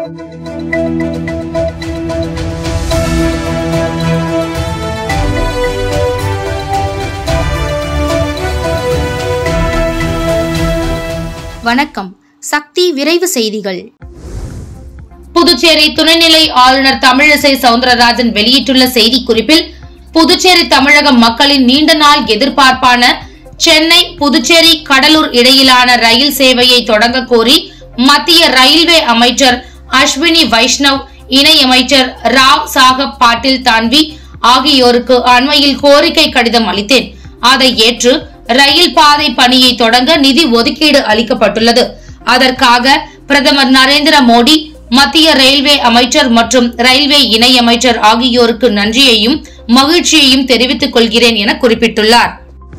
வணக்கம் சக்தி விரைவு செய்திகள் புதுச்சேரி துணைநிலை ஆளுநர் தமிழிசை சவுந்தரராஜன் வெளியிட்டுள்ள செய்திக்குறிப்பில் புதுச்சேரி தமிழக மக்களின் நீண்ட நாள் எதிர்பார்ப்பான சென்னை புதுச்சேரி கடலூர் இடையிலான ரயில் சேவையை தொடங்க கோரி மத்திய ரயில்வே அமைச்சர் அஸ்வினி வைஷ்ணவ் இணை அமைச்சர் ராவ் சாகப் பாட்டில் தான்வி ஆகியோருக்கு அண்மையில் கோரிக்கை கடிதம் அளித்தேன் அதை ஏற்று ரயில் பாதை பணியை தொடங்க நிதி ஒதுக்கீடு அளிக்கப்பட்டுள்ளது அதற்காக பிரதமர் நரேந்திர மோடி மத்திய ரயில்வே அமைச்சர் மற்றும் ரயில்வே இணை அமைச்சர் ஆகியோருக்கு நன்றியையும் மகிழ்ச்சியையும் தெரிவித்துக் கொள்கிறேன் என குறிப்பிட்டுள்ளார்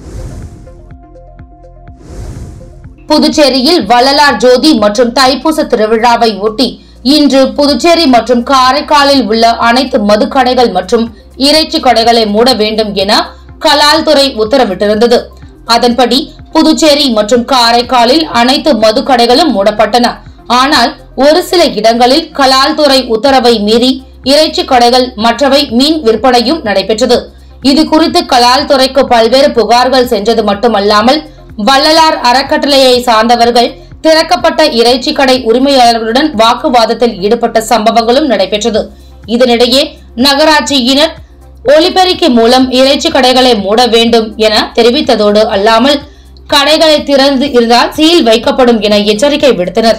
புதுச்சேரியில் வள்ளலார் ஜோதி மற்றும் தைப்பூச திருவிழாவை ஒட்டி இன்று புதுச்சேரி மற்றும் காரைக்காலில் உள்ள அனைத்து மதுக்கடைகள் மற்றும் இறைச்சி கடைகளை மூட வேண்டும் என கலால் துறை உத்தரவிட்டிருந்தது அதன்படி புதுச்சேரி மற்றும் காரைக்காலில் அனைத்து மதுக்கடைகளும் மூடப்பட்டன ஆனால் ஒரு சில இடங்களில் கலால் துறை உத்தரவை மீறி இறைச்சி கடைகள் மற்றவை மீன் விற்பனையும் நடைபெற்றது இது குறித்து கலால் துறைக்கு பல்வேறு புகார்கள் சென்றது மட்டுமல்லாமல் வள்ளலார் அறக்கட்டளையை சார்ந்தவர்கள் திறக்கப்பட்ட இறைச்சி கடை உரிமையாளர்களுடன் வாக்குவாதத்தில் ஈடுபட்ட சம்பவங்களும் நடைபெற்றது இதனிடையே நகராட்சியினர் ஒலிபெருக்கி மூலம் இறைச்சி கடைகளை மூட வேண்டும் என தெரிவித்ததோடு அல்லாமல் கடைகளை திறந்து இருந்தால் சீல் வைக்கப்படும் என எச்சரிக்கை விடுத்தனர்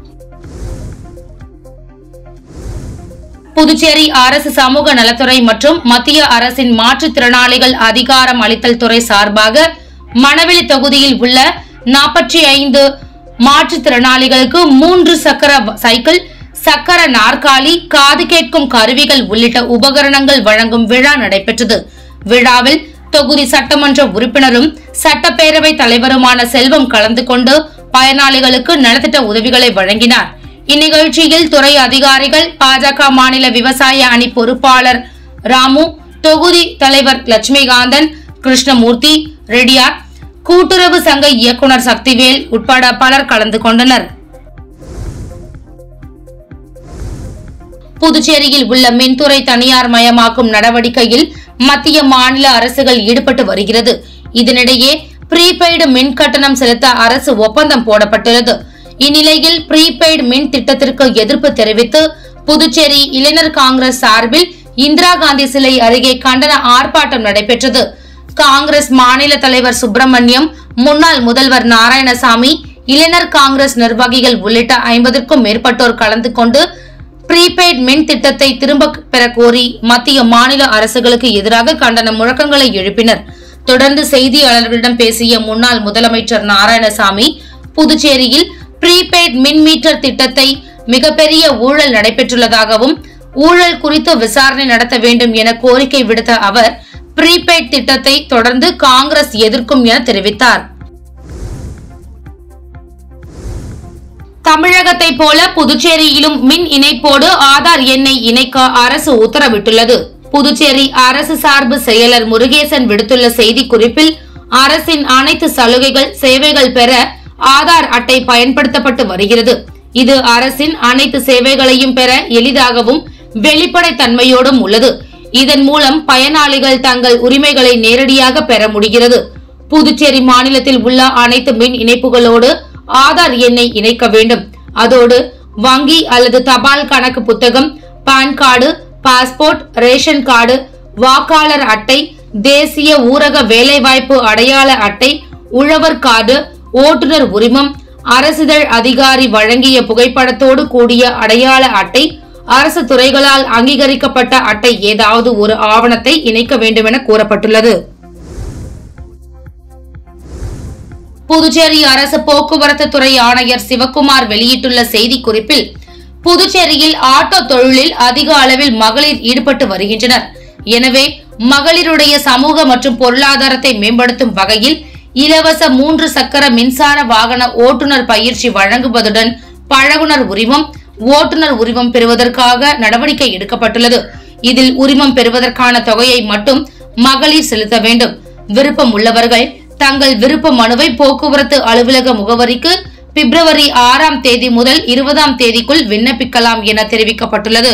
புதுச்சேரி அரசு சமூக நலத்துறை மற்றும் மத்திய அரசின் மாற்றுத்திறனாளிகள் அதிகாரம் அளித்தல் துறை சார்பாக மணவெளி தொகுதியில் உள்ள நாற்பத்தி ஐந்து மாற்றுத்திறனாளிகளுக்கு மூன்று சக்கர சைக்கிள் சக்கர நாற்காலி காது கேட்கும் கருவிகள் உள்ளிட்ட உபகரணங்கள் வழங்கும் விழா நடைபெற்றது விழாவில் தொகுதி சட்டமன்ற உறுப்பினரும் சட்டப்பேரவை தலைவருமான செல்வம் கலந்து கொண்டு பயனாளிகளுக்கு நலத்திட்ட உதவிகளை வழங்கினார் இந்நிகழ்ச்சியில் துறை அதிகாரிகள் பாஜக மாநில விவசாய அணி பொறுப்பாளர் ராமு தொகுதி தலைவர் லட்சுமிகாந்தன் கிருஷ்ணமூர்த்தி ரெட்டியார் கூட்டுறவு சங்க இயக்குனர் சக்திவேல் உட்பட பலர் கலந்து கொண்டனர் புதுச்சேரியில் உள்ள மின்துறை தனியார் மயமாக்கும் நடவடிக்கையில் மத்திய மாநில அரசுகள் ஈடுபட்டு வருகிறது இதனிடையே ப்ரீபெய்டு மின் கட்டணம் செலுத்த அரசு ஒப்பந்தம் போடப்பட்டுள்ளது இந்நிலையில் ப்ரீபெய்டு மின் திட்டத்திற்கு எதிர்ப்பு தெரிவித்து புதுச்சேரி இளைஞர் காங்கிரஸ் சார்பில் இந்திரா காந்தி சிலை அருகே கண்டன ஆர்ப்பாட்டம் நடைபெற்றது காங்கிரஸ் மாநில தலைவர் சுப்பிரமணியம் முன்னாள் முதல்வர் நாராயணசாமி இளைஞர் காங்கிரஸ் நிர்வாகிகள் உள்ளிட்ட ஐம்பதுக்கும் மேற்பட்டோர் கலந்து கொண்டு ப்ரீபெய்ட் மின் திட்டத்தை திரும்ப பெற கோரி மத்திய மாநில அரசுகளுக்கு எதிராக கண்டன முழக்கங்களை எழுப்பினர் தொடர்ந்து செய்தியாளர்களிடம் பேசிய முன்னாள் முதலமைச்சர் நாராயணசாமி புதுச்சேரியில் ப்ரீபெய்ட் மின் மீட்டர் திட்டத்தை மிகப்பெரிய ஊழல் நடைபெற்றுள்ளதாகவும் ஊழல் குறித்து விசாரணை நடத்த வேண்டும் என கோரிக்கை விடுத்த அவர் ப்ரீபெய்ட் திட்டத்தை தொடர்ந்து காங்கிரஸ் எதிர்க்கும் என தெரிவித்தார் தமிழகத்தை போல புதுச்சேரியிலும் மின் இணைப்போடு ஆதார் எண்ணை இணைக்க அரசு உத்தரவிட்டுள்ளது புதுச்சேரி அரசு சார்பு செயலர் முருகேசன் விடுத்துள்ள செய்திக்குறிப்பில் அரசின் அனைத்து சலுகைகள் சேவைகள் பெற ஆதார் அட்டை பயன்படுத்தப்பட்டு வருகிறது இது அரசின் அனைத்து சேவைகளையும் பெற எளிதாகவும் வெளிப்படைத்தன்மையோடும் உள்ளது இதன் மூலம் பயனாளிகள் தங்கள் உரிமைகளை நேரடியாக பெற முடிகிறது புதுச்சேரி மாநிலத்தில் உள்ள அனைத்து மின் இணைப்புகளோடு ஆதார் எண்ணை இணைக்க வேண்டும் அதோடு வங்கி அல்லது தபால் கணக்கு புத்தகம் PAN card passport ration card வாக்காளர் அட்டை தேசிய ஊரக வேலைவாய்ப்பு அடையாள அட்டை உழவர் கார்டு ஓட்டுநர் உரிமம் அரசிதழ் அதிகாரி வழங்கிய புகைப்படத்தோடு கூடிய அடையாள அட்டை அரசு துறைகளால் அங்கீகரிக்கப்பட்ட அட்டை ஏதாவது ஒரு ஆவணத்தை இணைக்க வேண்டுமென கூறப்பட்டுள்ளது புதுச்சேரி அரசு போக்குவரத்து துறை ஆணையர் சிவக்குமார் வெளியிட்டுள்ள செய்திக்குறிப்பில் புதுச்சேரியில் ஆட்டோ தொழிலில் அதிக அளவில் மகளிர் ஈடுபட்டு வருகின்றனர் எனவே மகளிருடைய சமூக மற்றும் பொருளாதாரத்தை மேம்படுத்தும் வகையில் இலவச மூன்று சக்கர மின்சார வாகன ஓட்டுநர் பயிற்சி வழங்குவதுடன் பழகுனர் உரிமம் ஓட்டுநர் உரிமம் பெறுவதற்காக நடவடிக்கை எடுக்கப்பட்டுள்ளது இதில் உரிமம் பெறுவதற்கான தொகையை மட்டும் மகளிர் செலுத்த வேண்டும் விருப்பம் உள்ளவர்கள் தங்கள் விருப்ப மனுவை போக்குவரத்து அலுவலக முகவரிக்கு பிப்ரவரி ஆறாம் தேதி முதல் இருபதாம் தேதிக்குள் விண்ணப்பிக்கலாம் என தெரிவிக்கப்பட்டுள்ளது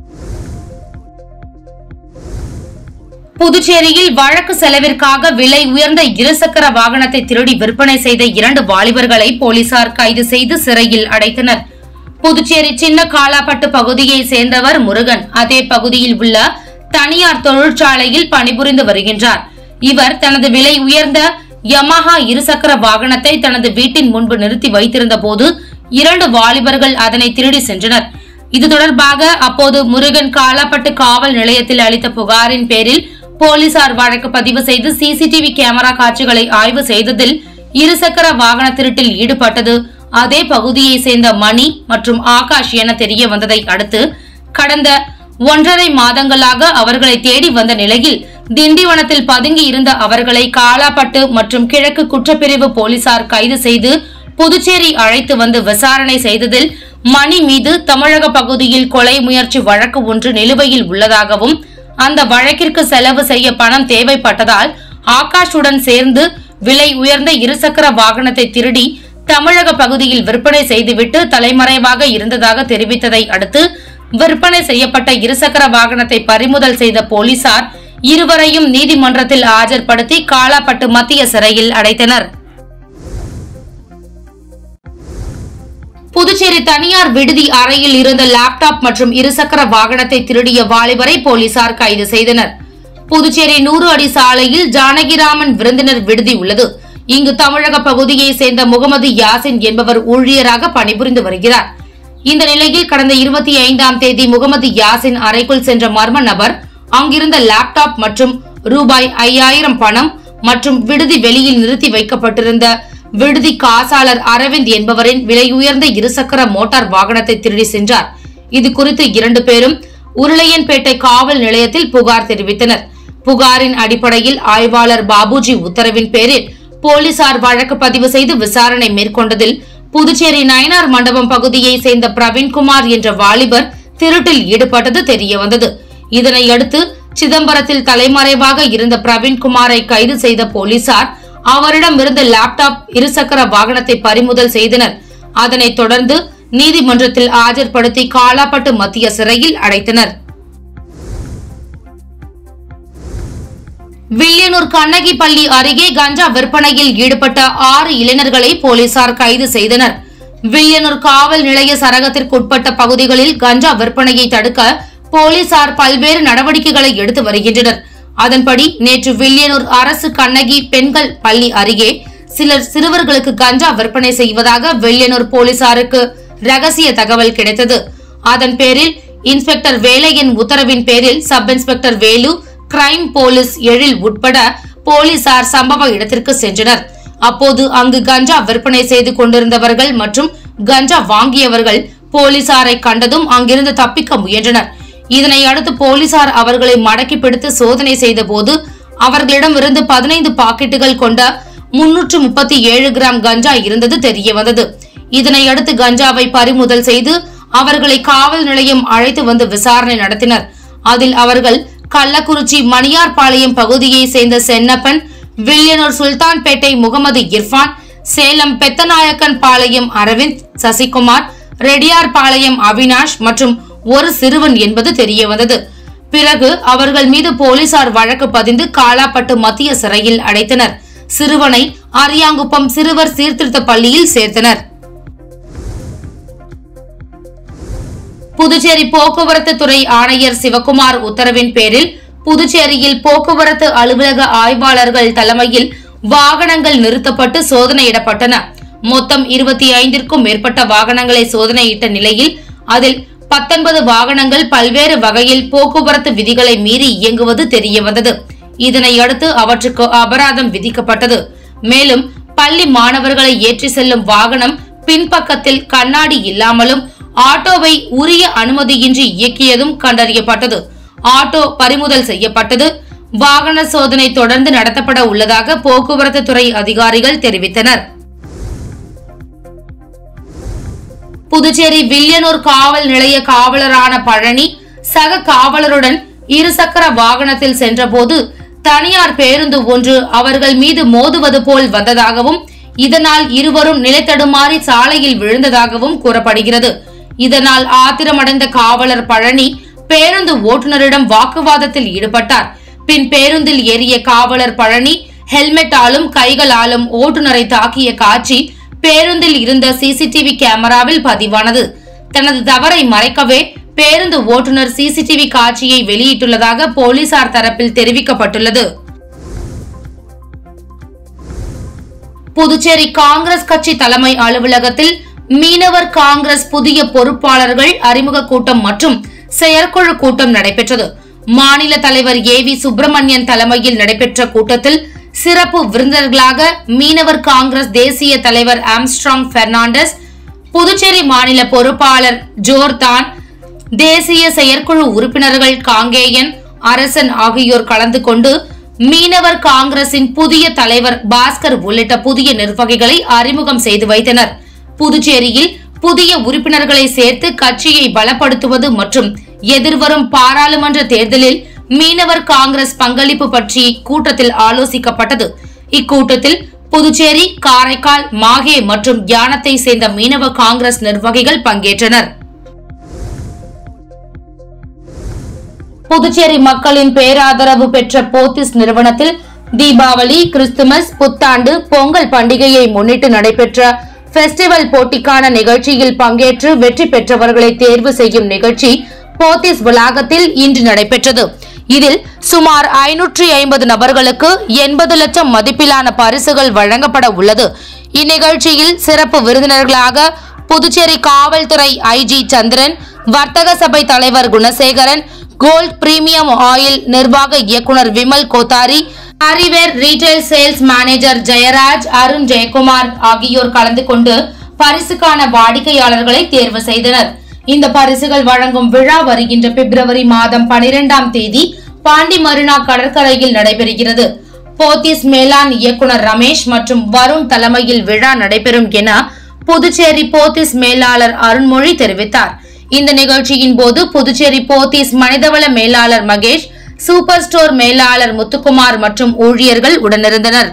புதுச்சேரியில் வழக்கு செலவிற்காக விலை உயர்ந்த இருசக்கர வாகனத்தை திருடி விற்பனை செய்த இரண்டு வாலிபர்களை போலீசார் கைது செய்து சிறையில் அடைத்தனர் புதுச்சேரி சின்ன காலாப்பட்டு பகுதியை சேர்ந்தவர் முருகன் அதே பகுதியில் உள்ள தனியார் தொழிற்சாலையில் பணிபுரிந்து வருகின்றார் இவர் தனது விலை உயர்ந்த யமஹா இருசக்கர வாகனத்தை தனது வீட்டின் முன்பு நிறுத்தி வைத்திருந்த போது இரண்டு வாலிபர்கள் அதனை திருடி சென்றனர் இது தொடர்பாக அப்போது முருகன் காலாப்பட்டு காவல் நிலையத்தில் அளித்த புகாரின் பேரில் போலீசார் வழக்கு பதிவு செய்து சிசிடிவி கேமரா காட்சிகளை ஆய்வு செய்ததில் இருசக்கர வாகன திருட்டில் ஈடுபட்டது அதே பகுதியை சேர்ந்த மணி மற்றும் ஆகாஷ் என தெரிய வந்ததை அடுத்து கடந்த ஒன்றரை மாதங்களாக அவர்களை தேடி வந்த நிலையில் திண்டிவனத்தில் பதுங்கி இருந்த அவர்களை காலாப்பட்டு மற்றும் கிழக்கு குற்றப்பிரிவு போலீசார் கைது செய்து புதுச்சேரி அழைத்து வந்து விசாரணை செய்ததில் மணி மீது தமிழக பகுதியில் கொலை முயற்சி வழக்கு ஒன்று நிலுவையில் உள்ளதாகவும் அந்த வழக்கிற்கு செலவு செய்ய பணம் தேவைப்பட்டதால் ஆகாஷுடன் சேர்ந்து விலை உயர்ந்த இருசக்கர வாகனத்தை திருடி தமிழக பகுதியில் விற்பனை செய்துவிட்டு தலைமறைவாக இருந்ததாக தெரிவித்ததை அடுத்து விற்பனை செய்யப்பட்ட இருசக்கர வாகனத்தை பறிமுதல் செய்த போலீசார் இருவரையும் நீதிமன்றத்தில் ஆஜர்படுத்தி காலாப்பட்டு மத்திய சிறையில் அடைத்தனர் புதுச்சேரி தனியார் விடுதி அறையில் இருந்த லேப்டாப் மற்றும் இருசக்கர வாகனத்தை திருடிய வாலிபரை போலீசார் கைது செய்தனர் புதுச்சேரி நூறு அடி சாலையில் ஜானகிராமன் விருந்தினர் விடுதி உள்ளது இங்கு தமிழக பகுதியை சேர்ந்த முகமது யாசின் என்பவர் ஊழியராக பணிபுரிந்து வருகிறார் இந்த நிலையில் கடந்த இருபத்தி ஐந்தாம் தேதி முகமது யாசின் அறைக்குள் சென்ற மர்ம நபர் அங்கிருந்த லேப்டாப் மற்றும் ரூபாய் ஐயாயிரம் பணம் மற்றும் விடுதி வெளியில் நிறுத்தி வைக்கப்பட்டிருந்த விடுதி காசாளர் அரவிந்த் என்பவரின் விலை உயர்ந்த இருசக்கர மோட்டார் வாகனத்தை திருடி சென்றார் இது குறித்து இரண்டு பேரும் உருளையன்பேட்டை காவல் நிலையத்தில் புகார் தெரிவித்தனர் புகாரின் அடிப்படையில் ஆய்வாளர் பாபுஜி உத்தரவின் பேரில் போலீசார் வழக்கு பதிவு செய்து விசாரணை மேற்கொண்டதில் புதுச்சேரி நயனார் மண்டபம் பகுதியை சேர்ந்த பிரவீன்குமார் என்ற வாலிபர் திருட்டில் ஈடுபட்டது தெரிய வந்தது இதனை அடுத்து சிதம்பரத்தில் தலைமறைவாக இருந்த பிரவீன்குமாரை கைது செய்த போலீசார் அவரிடம் இருந்த லேப்டாப் இருசக்கர வாகனத்தை பறிமுதல் செய்தனர் அதனைத் தொடர்ந்து நீதிமன்றத்தில் ஆஜர்படுத்தி காலாப்பட்டு மத்திய சிறையில் அடைத்தனர் வில்லியனூர் கண்ணகி பள்ளி அருகே கஞ்சா விற்பனையில் ஈடுபட்ட ஆறு இளைஞர்களை போலீசார் கைது செய்தனர் வில்லியனூர் காவல் நிலைய சரகத்திற்குட்பட்ட பகுதிகளில் கஞ்சா விற்பனையை தடுக்க போலீசார் பல்வேறு நடவடிக்கைகளை எடுத்து வருகின்றனர் அதன்படி நேற்று வில்லியனூர் அரசு கண்ணகி பெண்கள் பள்ளி அருகே சிலர் சிறுவர்களுக்கு கஞ்சா விற்பனை செய்வதாக வில்லியனூர் போலீசாருக்கு ரகசிய தகவல் கிடைத்தது அதன் பேரில் இன்ஸ்பெக்டர் வேலையின் உத்தரவின் பேரில் sub inspector Velu crime police Ezhil உட்பட போலீசார் சம்பவ இடத்திற்கு சென்றனர் அப்போது அங்கு கஞ்சா விற்பனை செய்து கொண்டிருந்தவர்கள் மற்றும் கஞ்சா வாங்கியவர்கள் போலீசாரை கண்டதும் அங்கிருந்து தப்பிக்க முயன்றனர் இதனை அடுத்து போலீசார் அவர்களை மடக்கி பிடித்து சோதனை செய்தபோது அவர்களிடம் இருந்து பதினைந்து பாக்கெட்டுகள் கொண்ட முன்னூற்று முப்பத்தி ஏழு கிராம் கஞ்சா இருந்தது தெரிய வந்தது இதனை அடுத்து கஞ்சாவை பறிமுதல் செய்து அவர்களை காவல் நிலையம் அழைத்து வந்து விசாரணை நடத்தினர் அதில் அவர்கள் கள்ளக்குறிச்சி மணியார்பாளையம் பகுதியை சேர்ந்த சென்னப்பன் வில்லியனூர் சுல்தான்பேட்டை முகமது இர்ஃபான் சேலம் பெத்தநாயக்கன் பாளையம் அரவிந்த் சசிகுமார் ரெட்டியார் பாளையம் அவினாஷ் மற்றும் ஒரு சிறுவன் என்பது தெரிய வந்தது பிறகு அவர்கள் மீது போலீசார் வழக்கு பதிந்து காலாப்பட்டு மத்திய சிறையில் அடைத்தனர் சிறுவனை அரியாங்குப்பம் சிறுவர் சீர்திருத்த பள்ளியில் சேர்த்தனர் புதுச்சேரி போக்குவரத்து துறை ஆணையர் சிவகுமார் உத்தரவின் பேரில் புதுச்சேரியில் போக்குவரத்து அலுவலக ஆய்வாளர்கள் தலைமையில் வாகனங்கள் நிறுத்தப்பட்டு சோதனையிடப்பட்டன மொத்தம் இருபத்தி ஐந்திற்கும் மேற்பட்ட வாகனங்களை சோதனையிட்ட நிலையில் அதில் பத்தொன்பது வாகனங்கள் பல்வேறு வகையில் போக்குவரத்து விதிகளை மீறி இயங்குவது தெரிய வந்தது இதனை அடுத்து அவற்றுக்கு அபராதம் விதிக்கப்பட்டது மேலும் பள்ளி மாணவர்களை ஏற்றி செல்லும் வாகனம் பின்பக்கத்தில் கண்ணாடி இல்லாமலும் ஆட்டோவை உரிய அனுமதியின்றி இயக்கியதும் கண்டறியப்பட்டது ஆட்டோ பறிமுதல் செய்யப்பட்டது வாகன சோதனை தொடர்ந்து நடத்தப்பட உள்ளதாக போக்குவரத்து துறை அதிகாரிகள் தெரிவித்தனர் புதுச்சேரி வில்லியனூர் காவல் நிலைய காவலரான பழனி சக காவலருடன் இருசக்கர வாகனத்தில் சென்றபோது தனியார் பேருந்து ஒன்று அவர்கள் மீது மோதுவது போல் வந்ததாகவும் இதனால் இருவரும் நிலைத்தடுமாறி சாலையில் விழுந்ததாகவும் கூறப்படுகிறது இதனால் ஆத்திரமடைந்த காவலர் பழனி பேருந்து ஓட்டுநரிடம் வாக்குவாதத்தில் ஈடுபட்டார் பின் பேருந்தில் ஏறிய காவலர் பழனி ஹெல்மெட்டாலும் கைகளாலும் ஓட்டுநரை தாக்கிய காட்சி பேருந்தில் இருந்த சிசிடிவி கேமராவில் பதிவானது தனது தவறை மறைக்கவே பேருந்து ஓட்டுநர் சிசிடிவி காட்சியை வெளியிட்டுள்ளதாக போலீசார் தரப்பில் தெரிவிக்கப்பட்டுள்ளது புதுச்சேரி காங்கிரஸ் கட்சி தலைமை அலுவலகத்தில் மீனவர் காங்கிரஸ் புதிய பொறுப்பாளர்கள் அறிமுக கூட்டம் மற்றும் செயற்குழு கூட்டம் நடைபெற்றது மாநில தலைவர் ஏ வி சுப்பிரமணியன் தலைமையில் நடைபெற்ற கூட்டத்தில் சிறப்பு விருந்தினர்களாக மீனவர் காங்கிரஸ் தேசிய தலைவர் ஆம்ஸ்ட்ராங் பெர்னாண்டஸ் புதுச்சேரி மாநில பொறுப்பாளர் ஜோர்தான் தேசிய செயற்குழு உறுப்பினர்கள் காங்கேயன் அரசன் ஆகியோர் கலந்து கொண்டு மீனவர் காங்கிரசின் புதிய தலைவர் பாஸ்கர் உள்ளிட்ட புதிய நிர்வாகிகளை அறிமுகம் செய்து வைத்தனர் புதுச்சேரியில் புதிய உறுப்பினர்களை சேர்த்து கட்சியை பலப்படுத்துவது மற்றும் எதிர்வரும் பாராளுமன்ற தேர்தலில் மீனவர் காங்கிரஸ் பங்களிப்பு பற்றி கூட்டத்தில் ஆலோசிக்கப்பட்டது இக்கூட்டத்தில் புதுச்சேரி காரைக்கால் மாஹே மற்றும் யானத்தை சேர்ந்த மீனவ காங்கிரஸ் நிர்வாகிகள் பங்கேற்றனர் புதுச்சேரி மக்களின் பேராதரவு பெற்ற போத்திஸ் நிறுவனத்தில் தீபாவளி கிறிஸ்துமஸ் புத்தாண்டு பொங்கல் பண்டிகையை முன்னிட்டு நடைபெற்ற ஃபெஸ்டிவல் போட்டிக்கான நிகழ்ச்சியில் பங்கேற்று வெற்றி பெற்றவர்களை தேர்வு செய்யும் நிகழ்ச்சி போத்திஸ் வளாகத்தில் இன்று நடைபெற்றது இதில் சுமார் ஐநூற்றி ஐம்பது நபர்களுக்கு எண்பது லட்சம் மதிப்பிலான பரிசுகள் வழங்கப்பட உள்ளது இந்நிகழ்ச்சியில் சிறப்பு விருந்தினர்களாக புதுச்சேரி காவல்துறை ஐஜி சந்திரன் வர்த்தக சபை தலைவர் குணசேகரன் கோல்ட் பிரீமியம் ஆயில் நிர்வாக இயக்குனர் விமல் கோத்தாரி ஹரிவேர் retail sales manager Jayaraj Arun Jayakumar ஆகியோர் கலந்து கொண்டு பரிசுக்கான வாடிக்கையாளர்களை தேர்வு செய்தனர் இந்த பரிசுகள் வழங்கும் விழா வருகின்ற பிப்ரவரி மாதம் பனிரெண்டாம் தேதி பாண்டி மருணா கடற்கரையில் நடைபெறுகிறது போத்தீஸ் மேலாண் இயக்குனர் ரமேஷ் மற்றும் வருண் தலைமையில் விழா நடைபெறும் என புதுச்சேரி போத்தீஸ் மேலாளர் அருண்மொழி தெரிவித்தார் இந்த நிகழ்ச்சியின் போது புதுச்சேரி போத்தீஸ் மனிதவள மேலாளர் மகேஷ் சூப்பர் ஸ்டோர் மேலாளர் முத்துக்குமார் மற்றும் ஊழியர்கள் உடனிருந்தனர்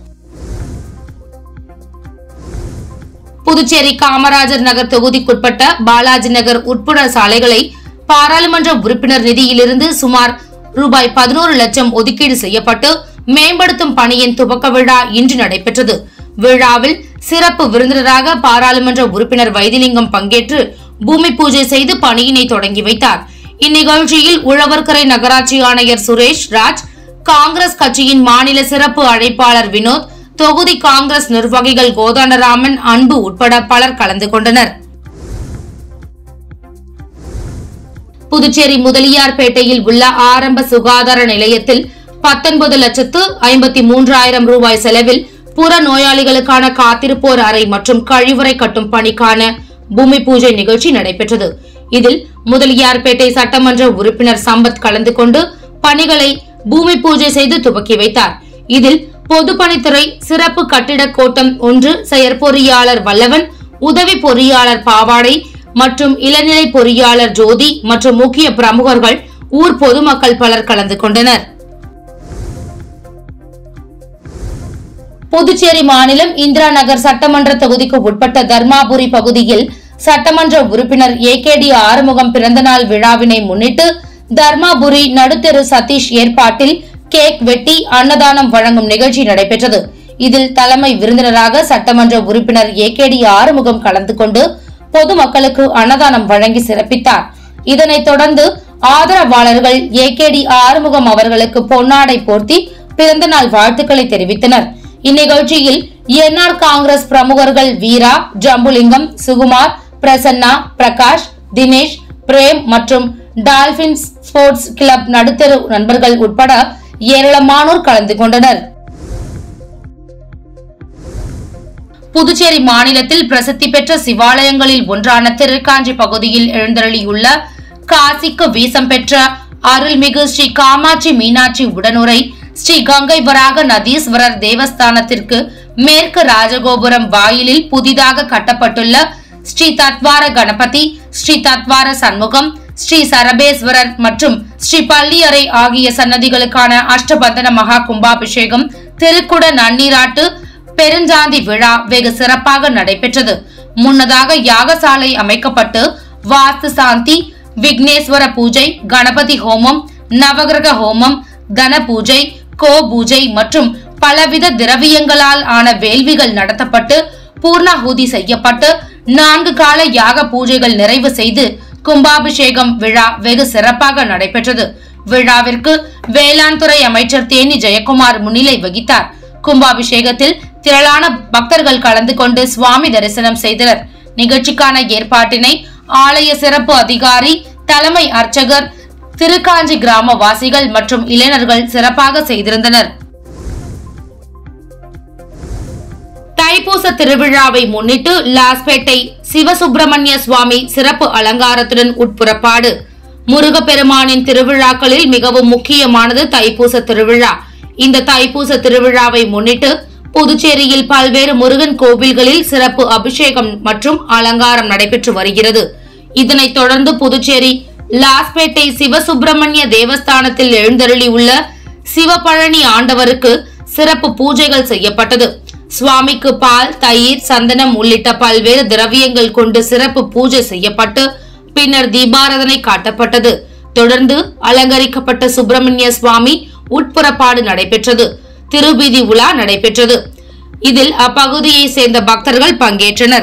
புதுச்சேரி காமராஜர் நகர் தொகுதிக்குட்பட்ட பாலாஜி நகர் உட்புற சாலைகளை பாராளுமன்ற உறுப்பினர் நிதியிலிருந்து சுமார் ரூபாய் பதினோரு லட்சம் ஒதுக்கீடு செய்யப்பட்டு மேம்படுத்தும் பணியின் துவக்க விழா இன்று நடைபெற்றது விழாவில் சிறப்பு விருந்தினராக பாராளுமன்ற உறுப்பினர் வைத்திலிங்கம் பங்கேற்று பூமி பூஜை செய்து பணியினை தொடங்கி வைத்தார் இந்நிகழ்ச்சியில் உழவர்கரை நகராட்சி ஆணையர் சுரேஷ் ராஜ் காங்கிரஸ் கட்சியின் மாநில சிறப்பு அழைப்பாளர் வினோத் தொகுதி காங்கிரஸ் நிர்வாகிகள் கோதாண்டராமன் அன்பு உட்பட பலர் கலந்து கொண்டனர் புதுச்சேரி முதலியார்பேட்டையில் உள்ள ஆரம்ப சுகாதார நிலையத்தில் பத்தொன்பது லட்சத்து ஐம்பத்தி மூன்றாயிரம் ரூபாய் செலவில் புற நோயாளிகளுக்கான காத்திருப்போர் அறை மற்றும் கழிவறை கட்டும் பணிக்கான பூமி பூஜை நிகழ்ச்சி நடைபெற்றது இதில் முதலியார்பேட்டை சட்டமன்ற உறுப்பினர் சம்பத் கலந்து கொண்டு பணிகளை பூமி பூஜை செய்து துவக்கி வைத்தார் இதில் பொதுப்பணித்துறை சிறப்பு கட்டிட கோட்டம் ஒன்று செயற்பொறியாளர் வல்லவன் உதவி பொறியாளர் பாவாடை மற்றும் இளநிலை பொறியாளர் ஜோதி மற்றும் முக்கிய பிரமுகர்கள் ஊர் பொதுமக்கள் பலர் கலந்து கொண்டனர் புதுச்சேரி மாநிலம் இந்திரா நகர் சட்டமன்ற தொகுதிக்கு உட்பட்ட தர்மாபுரி பகுதியில் சட்டமன்ற உறுப்பினர் ஏ கே டி ஆறுமுகம் பிறந்தநாள் விழாவினை முன்னிட்டு தர்மாபுரி நடுத்தெரு சதீஷ் ஏற்பாட்டில் கேக் வெட்டி அன்னதானம் வழங்கும் நிகழ்ச்சி நடைபெற்றது இதில் தலைமை விருந்தினராக சட்டமன்ற உறுப்பினர் ஏ கே டி ஆறுமுகம் கலந்து கொண்டு பொதுமக்களுக்கு அன்னதானம் வழங்கி சிறப்பித்தார் இதனைத் தொடர்ந்து ஆதரவாளர்கள் ஏ கே டி ஆறுமுகம் அவர்களுக்கு பொன்னாடை போர்த்தி பிறந்தநாள் வாழ்த்துக்களை தெரிவித்தனர் இந்நிகழ்ச்சியில் என்ஆர் காங்கிரஸ் பிரமுகர்கள் வீரா ஜம்புலிங்கம் சுகுமார் பிரசன்னா பிரகாஷ் தினேஷ் பிரேம் மற்றும் டால்பின்ஸ் ஸ்போர்ட்ஸ் கிளப் நடுத்தரு நண்பர்கள் உட்பட ஏராளமானோர் கலந்து கொண்டனர் புதுச்சேரி மாநிலத்தில் பிரசித்தி பெற்ற சிவாலயங்களில் ஒன்றான திருக்காஞ்சி பகுதியில் எழுந்தருளியுள்ள காசிக்கு வீசம் பெற்ற அருள்மிகு ஸ்ரீ காமாட்சி மீனாட்சி உடனுரை ஸ்ரீ கங்கை வராக நதீஸ்வரர் தேவஸ்தானத்திற்கு மேற்கு ராஜகோபுரம் வாயிலில் புதிதாக கட்டப்பட்டுள்ள ஸ்ரீ தத்வார கணபதி ஸ்ரீ தத்வார சண்முகம் ஸ்ரீ சரபேஸ்வரர் மற்றும் ஸ்ரீ பள்ளியறை ஆகிய சன்னதிகளுக்கான அஷ்டபந்தன மகா கும்பாபிஷேகம் திருக்குட நன்னீராட்டு பெருஞ்சாந்தி விழா வெகு சிறப்பாக நடைபெற்றது முன்னதாக யாகசாலை அமைக்கப்பட்டு வாஸ்து சாந்தி விக்னேஸ்வர பூஜை கணபதி ஹோமம் நவகிரக ஹோமம் தன பூஜை கோ பூஜை மற்றும் பலவித திரவியங்களால் ஆன வேள்விகள் நடத்தப்பட்டு பூர்ணாகுதி செய்யப்பட்டு நான்கு கால யாக பூஜைகள் நிறைவு செய்து கும்பாபிஷேகம் விழா வெகு சிறப்பாக நடைபெற்றது விழாவிற்கு வேளாண் துறை அமைச்சர் தேனி ஜெயக்குமார் முன்னிலை வகித்தார் கும்பாபிஷேகத்தில் திரளான பக்தர்கள் கலந்து கொண்டு சுவாமி தரிசனம் செய்தனர் நிகழ்ச்சிக்கான ஏற்பாட்டினை ஆலய சிறப்பு அதிகாரி தலைமை அர்ச்சகர் திருக்காஞ்சி கிராமவாசிகள் மற்றும் இளைஞர்கள் சிறப்பாக செய்திருந்தனர் தைப்பூச திருவிழாவை முன்னிட்டு லாஸ்பேட்டை சிவசுப்பிரமணிய சுவாமி சிறப்பு அலங்காரத்துடன் உட்புறப்பாடு முருகப்பெருமானின் திருவிழாக்களில் மிகவும் முக்கியமானது தைப்பூச திருவிழா இந்த தைப்பூச திருவிழாவை முன்னிட்டு புதுச்சேரியில் பல்வேறு முருகன் கோவில்களில் சிறப்பு அபிஷேகம் மற்றும் அலங்காரம் நடைபெற்று வருகிறது இதனைத் தொடர்ந்து புதுச்சேரி லாஸ்பேட்டை சிவசுப்பிரமணிய தேவஸ்தானத்தில் எழுந்தருளி உள்ள சிவபழனி ஆண்டவருக்கு சிறப்பு பூஜைகள் செய்யப்பட்டது சுவாமிக்கு பால் தயிர் சந்தனம் உள்ளிட்ட பல்வேறு திரவியங்கள் கொண்டு சிறப்பு பூஜை செய்யப்பட்டு பின்னர் தீபாராதனை காட்டப்பட்டது தொடர்ந்து அலங்கரிக்கப்பட்ட சுப்பிரமணிய சுவாமி உட்புறப்பாடு நடைபெற்றது திருவீதி உலா நடைபெற்றது இதில் அப்பகுதியை சேர்ந்த பக்தர்கள் பங்கேற்றனர்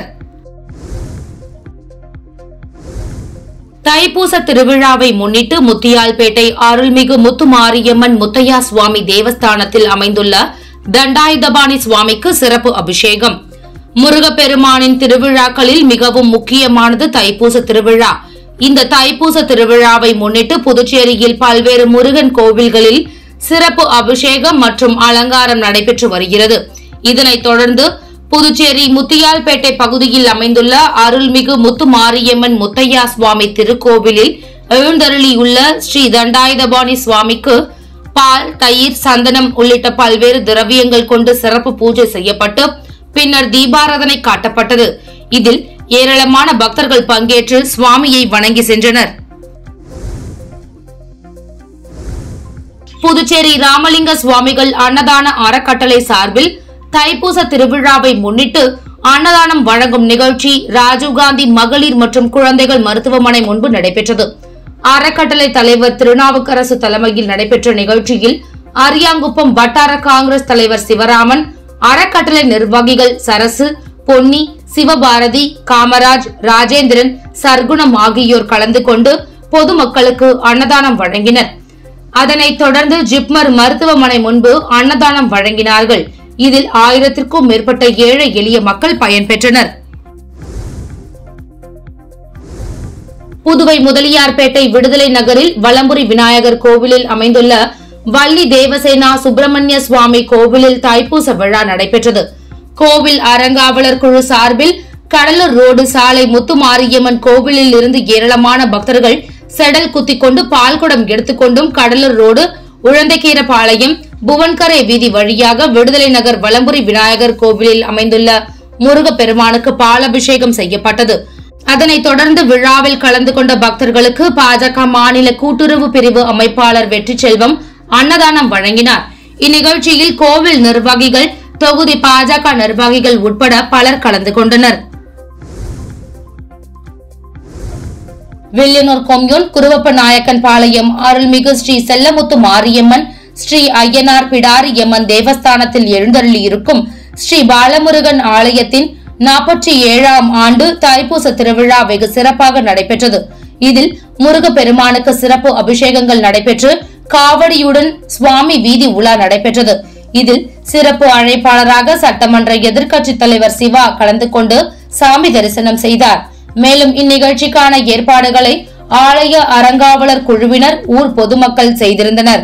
தைப்பூச திருவிழாவை முன்னிட்டு முத்தியால்பேட்டை அருள்மிகு முத்துமாரியம்மன் முத்தையா சுவாமி தேவஸ்தானத்தில் அமைந்துள்ள தண்டாயுதபாணி சுவாமிக்கு சிறப்பு அபிஷேகம் முருகப்பெருமானின் திருவிழாக்களில் மிகவும் முக்கியமானது தைப்பூச திருவிழா இந்த தைப்பூச திருவிழாவை முன்னிட்டு புதுச்சேரியில் பல்வேறு முருகன் கோவில்களில் சிறப்பு அபிஷேகம் மற்றும் அலங்காரம் நடைபெற்று வருகிறது இதனைத் தொடர்ந்து புதுச்சேரி முத்தியால்பேட்டை பகுதியில் அமைந்துள்ள அருள்மிகு முத்து மாரியம்மன் முத்தையா சுவாமி திருக்கோவிலில் எழுந்தருளியுள்ள ஸ்ரீ தண்டாயுதபாணி சுவாமிக்கு பால் தயிர் சந்தனம் உள்ளிட்ட பல்வேறு திரவியங்கள் கொண்டு சிறப்பு பூஜை செய்யப்பட்டு பின்னர் தீபாராதனை காட்டப்பட்டது இதில் ஏராளமான பக்தர்கள் பங்கேற்று சுவாமியை வணங்கி சென்றனர் புதுச்சேரி ராமலிங்க சுவாமிகள் அன்னதான அறக்கட்டளை சார்பில் தைப்பூச திருவிழாவை முன்னிட்டு அன்னதானம் வழங்கும் நிகழ்ச்சி ராஜீவ்காந்தி மகளிர் மற்றும் குழந்தைகள் மருத்துவமனை முன்பு நடைபெற்றது அறக்கட்டளை தலைவர் திருநாவுக்கரசு தலைமையில் நடைபெற்ற நிகழ்ச்சியில் அரியாங்குப்பம் வட்டார காங்கிரஸ் தலைவர் சிவராமன் அறக்கட்டளை நிர்வாகிகள் சரசு பொன்னி சிவபாரதி காமராஜ் ராஜேந்திரன் சர்க்குணம் ஆகியோர் கலந்து கொண்டு பொதுமக்களுக்கு அன்னதானம் வழங்கினர் அதனைத் தொடர்ந்து ஜிப்மர் மருத்துவமனை முன்பு அன்னதானம் வழங்கினார்கள் இதில் ஆயிரத்திற்கும் மேற்பட்ட ஏழை எளிய மக்கள் பயன்பெற்றனர் புதுவை முதலியார்பேட்டை விடுதலை நகரில் வலம்புரி விநாயகர் கோவிலில் அமைந்துள்ள வள்ளி தேவசேனா சுப்பிரமணிய சுவாமி கோவிலில் தைப்பூச விழா நடைபெற்றது கோவில் அறங்காவலர் குழு சார்பில் கடலூர் ரோடு சாலை முத்துமாரியம்மன் கோவிலில் இருந்து ஏராளமான பக்தர்கள் செடல் குத்திக் கொண்டு பால்குடம் எடுத்துக்கொண்டும் கடலூர் ரோடு உழந்தைக்கீரபாளையம் புவன்கரை வீதி வழியாக விடுதலை நகர் வலம்புரி விநாயகர் கோவிலில் அமைந்துள்ள முருகப்பெருமானுக்கு பாலாபிஷேகம் செய்யப்பட்டது அதனைத் தொடர்ந்து விழாவில் கலந்து கொண்ட பக்தர்களுக்கு பாஜக மாநில கூட்டுறவு பிரிவு அமைப்பாளர் வெற்றி செல்வம் அன்னதானம் வழங்கினார் இந்நிகழ்ச்சியில் கோவில் நிர்வாகிகள் தொகுதி பாஜக நிர்வாகிகள் உட்பட பலர் கலந்து கொண்டனர் வில்லியனூர் கொம்யூன் குருவப்ப நாயக்கன் பாளையம் அருள்மிகு ஸ்ரீ செல்லமுத்து மாரியம்மன் ஸ்ரீ ஐயனார் பிடாரியம்மன் தேவஸ்தானத்தில் எழுந்தருளியிருக்கும் ஸ்ரீ பாலமுருகன் ஆலயத்தின் நாற்பத்தி ஏழாம் ஆண்டு தைப்பூச திருவிழா வெகு சிறப்பாக நடைபெற்றது இதில் முருகப்பெருமானுக்கு சிறப்பு அபிஷேகங்கள் நடைபெற்று காவடியுடன் சுவாமி வீதி உலா நடைபெற்றது இதில் சிறப்பு அழைப்பாளராக சட்டமன்ற எதிர்க்கட்சித் தலைவர் சிவா கலந்து கொண்டு சாமி தரிசனம் செய்தார் மேலும் இந்நிகழ்ச்சிக்கான ஏற்பாடுகளை ஆலய அறங்காவலர் குழுவினர் ஊர் பொதுமக்கள் செய்திருந்தனர்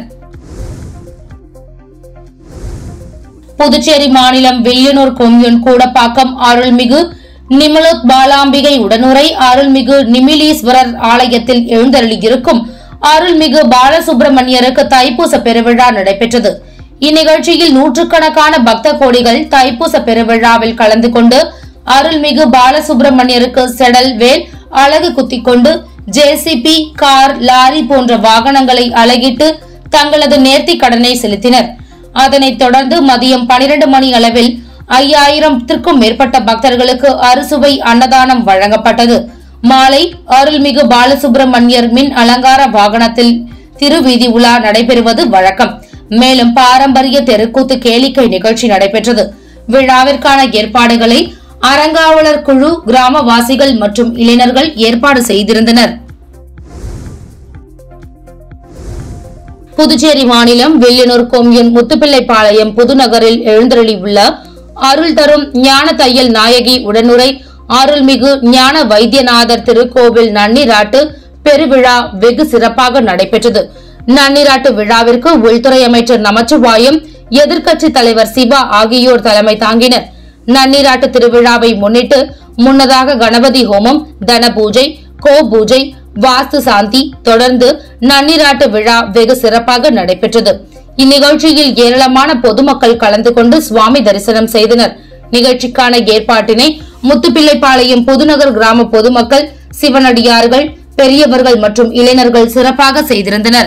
புதுச்சேரி மாநிலம் வில்லியனூர் கொம்யூன் கூடப்பாக்கம் அருள்மிகு நிமலுத் பாலாம்பிகை உடனுரை அருள்மிகு நிமிலீஸ்வரர் ஆலயத்தில் எழுந்தருளியிருக்கும் அருள்மிகு பாலசுப்பிரமணியருக்கு தைப்பூச பெருவிழா நடைபெற்றது இந்நிகழ்ச்சியில் நூற்றுக்கணக்கான பக்த கோடிகள் தைப்பூச பெருவிழாவில் கலந்து கொண்டு அருள்மிகு பாலசுப்பிரமணியருக்கு செடல் வேல் அழகு குத்திக் கொண்டு ஜேசிபி கார் லாரி போன்ற வாகனங்களை அழகிட்டு தங்களது நேர்த்திக் கடனை செலுத்தினர் அதனைத் தொடர்ந்து மதியம் 12 மணி அளவில் ஐயாயிரத்திற்கும் மேற்பட்ட பக்தர்களுக்கு அறுசுவை அன்னதானம் வழங்கப்பட்டது மாலை அருள்மிகு பாலசுப்பிரமணியர் மின் அலங்கார வாகனத்தில் திருவீதி உலா நடைபெறுவது வழக்கம் மேலும் பாரம்பரிய தெருக்கூத்து கேளிக்கை நிகழ்ச்சி நடைபெற்றது விழாவிற்கான ஏற்பாடுகளை அறங்காவலர் குழு கிராமவாசிகள் மற்றும் இளைஞர்கள் ஏற்பாடு செய்திருந்தனர் புதுச்சேரி மாநிலம் வில்லியனூர் கொம்யூன் முத்துப்பிள்ளைப்பாளையம் புதுநகரில் எழுந்தருளியுள்ள அருள் தரும் ஞான தையல் நாயகி உடனுரை அருள்மிகு ஞான வைத்தியநாதர் திருக்கோவில் நன்னிராட்டு பெருவிழா வெகு சிறப்பாக நடைபெற்றது நன்னிராட்டு விழாவிற்கு உள்துறை அமைச்சர் நமச்சிவாயம் எதிர்க்கட்சி தலைவர் சிவா ஆகியோர் தலைமை தாங்கினர் நன்னிராட்டு திருவிழாவை முன்னிட்டு முன்னதாக கணபதி ஹோமம் தன பூஜை கோ பூஜை வாஸ்து சாந்தி தொடர்ந்து நன்னிராட்டு விழா வெகு சிறப்பாக நடைபெற்றது இந்நிகழ்ச்சியில் ஏராளமான பொதுமக்கள் கலந்து கொண்டு சுவாமி தரிசனம் செய்தனர் நிகழ்ச்சிக்கான ஏற்பாட்டினை முத்துப்பிள்ளைப்பாளையம் புதுநகர் கிராம பொதுமக்கள் சிவனடியார்கள் பெரியவர்கள் மற்றும் இளைஞர்கள் சிறப்பாக செய்திருந்தனர்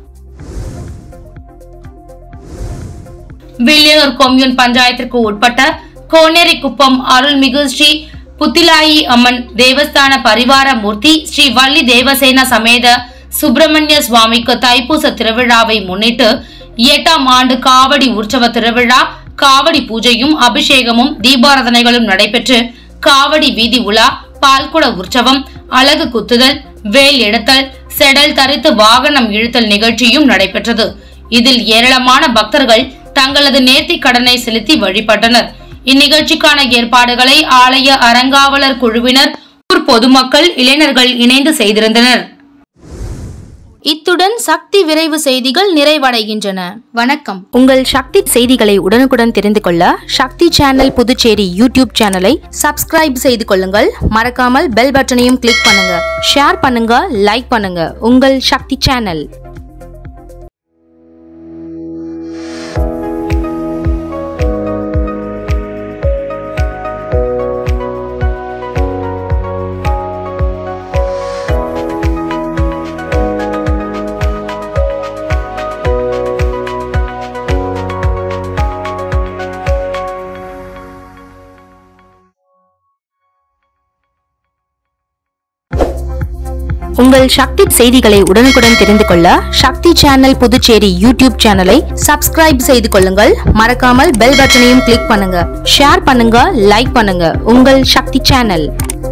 வில்லியனூர் கொம்யூன் பஞ்சாயத்திற்கு உட்பட்ட கோனேரிக்குப்பம் அருள்மிகு ஸ்ரீ புத்திலாயி அம்மன் தேவஸ்தான பரிவார மூர்த்தி ஸ்ரீ வள்ளி தேவசேன சமேத சுப்பிரமணிய சுவாமிக்கு தைப்பூச திருவிழாவை முன்னிட்டு எட்டாம் ஆண்டு காவடி உற்சவ திருவிழா காவடி பூஜையும் அபிஷேகமும் தீபாராதனைகளும் நடைபெற்று காவடி வீதி உலா பால்குட உற்சவம் அழகு குத்துதல் வேல் எடுத்தல் செடல் தரித்து வாகனம் இழுத்தல் நிகழ்ச்சியும் நடைபெற்றது இதில் ஏராளமான பக்தர்கள் தங்களது நேர்த்திக் கடனை செலுத்தி வழிபட்டனர் இந்நிகழ்ச்சிக்கான ஏற்பாடுகளை ஆலய அறங்காவலர் குழுவினர் ஊர் பொதுமக்கள் இளைஞர்கள் இணைந்து செய்திருந்தனர் இத்துடன் சக்தி விரைவு செய்திகள் நிறைவடைகின்றன வணக்கம் உங்கள் சக்தி செய்திகளை உடனுக்குடன் தெரிந்து கொள்ள சக்தி சேனல் புதுச்சேரி யூடியூப் சேனலை சப்ஸ்கிரைப் செய்து கொள்ளுங்கள் மறக்காமல் பெல் பட்டனையும் கிளிக் பண்ணுங்க ஷேர் பண்ணுங்க லைக் பண்ணுங்க உங்கள் சக்தி சேனல் உங்கள் சக்தி செய்திகளை உடனுக்குடன் தெரிந்து கொள்ள சக்தி சேனல் புதுச்சேரி யூடியூப் சேனலை சப்ஸ்கிரைப் செய்து கொள்ளுங்கள் மறக்காமல் பெல் பட்டனையும் கிளிக் பண்ணுங்க ஷேர் பண்ணுங்க லைக் பண்ணுங்க உங்கள் சக்தி சேனல்